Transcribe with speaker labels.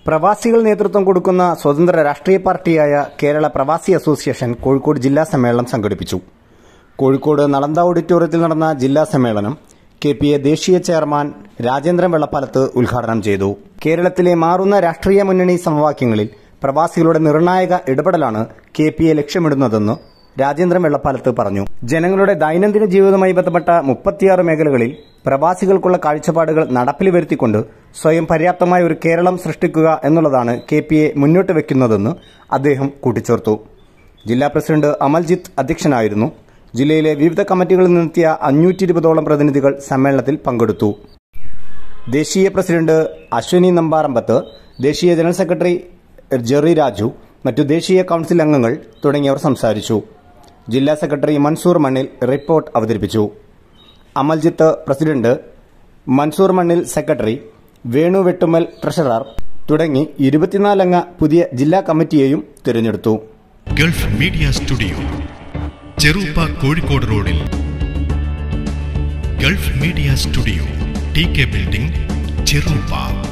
Speaker 1: പ്രവാസികൾ നേതൃത്വം കൊടുക്കുന്ന സ്വതന്ത്ര രാഷ്ട്രീയ പാർട്ടിയായ കേരള പ്രവാസി അസോസിയേഷൻ കോഴിക്കോട് ജില്ലാ സമ്മേളനം സംഘടിപ്പിച്ചു കോഴിക്കോട് നളന്ദ ഓഡിറ്റോറിയത്തിൽ നടന്ന ജില്ലാ സമ്മേളനം കെ പി എ ദേശീയ ചെയർമാൻ രാജേന്ദ്രൻ വെള്ളപ്പാലത്ത് ഉദ്ഘാടനം ചെയ്തു കേരളത്തിലെ മാറുന്ന രാഷ്ട്രീയ മുന്നണി സമവാക്യങ്ങളിൽ പ്രവാസികളുടെ നിർണായക ഇടപെടലാണ് കെ പി എ ലക്ഷ്യമിടുന്നതെന്ന് രാജേന്ദ്രൻ വെള്ളപ്പാലത്ത് പറഞ്ഞു ജനങ്ങളുടെ ദൈനംദിന ജീവിതവുമായി ബന്ധപ്പെട്ട മുപ്പത്തിയാറ് മേഖലകളിൽ പ്രവാസികൾക്കുള്ള കാഴ്ചപ്പാടുകൾ നടപ്പിൽ വരുത്തിക്കൊണ്ട് സ്വയം പര്യാപ്തമായ ഒരു കേരളം സൃഷ്ടിക്കുക എന്നുള്ളതാണ് കെ പി എ മുന്നോട്ട് വെക്കുന്നതെന്ന് അദ്ദേഹം കൂട്ടിച്ചേർത്തു ജില്ലാ പ്രസിഡന്റ് അമൽജിത്ത് അധ്യക്ഷനായിരുന്നു ജില്ലയിലെ വിവിധ കമ്മിറ്റികളിൽ നിന്നെത്തിയ അഞ്ഞൂറ്റി ഇരുപതോളം പ്രതിനിധികൾ സമ്മേളനത്തിൽ പങ്കെടുത്തു ദേശീയ പ്രസിഡന്റ് അശ്വനി നമ്പാറമ്പത്ത് ദേശീയ ജനറൽ സെക്രട്ടറി ജെറി രാജു മറ്റു ദേശീയ കൌൺസിൽ അംഗങ്ങൾ തുടങ്ങിയവർ സംസാരിച്ചു ജില്ലാ സെക്രട്ടറി മൻസൂർ മണ്ണിൽ റിപ്പോർട്ട് അവതരിപ്പിച്ചു അമൽജിത്ത് പ്രസിഡന്റ് മൻസൂർ മണ്ണിൽ സെക്രട്ടറി വേണു വെട്ടുമൽ ട്രഷറർ തുടങ്ങി ഇരുപത്തിനാലംഗ പുതിയ ജില്ലാ കമ്മിറ്റിയെയും തിരഞ്ഞെടുത്തു
Speaker 2: Gulf media studio Cheruppa Kozhikode റോഡിൽ Gulf media studio T K building ചെറുപ്പ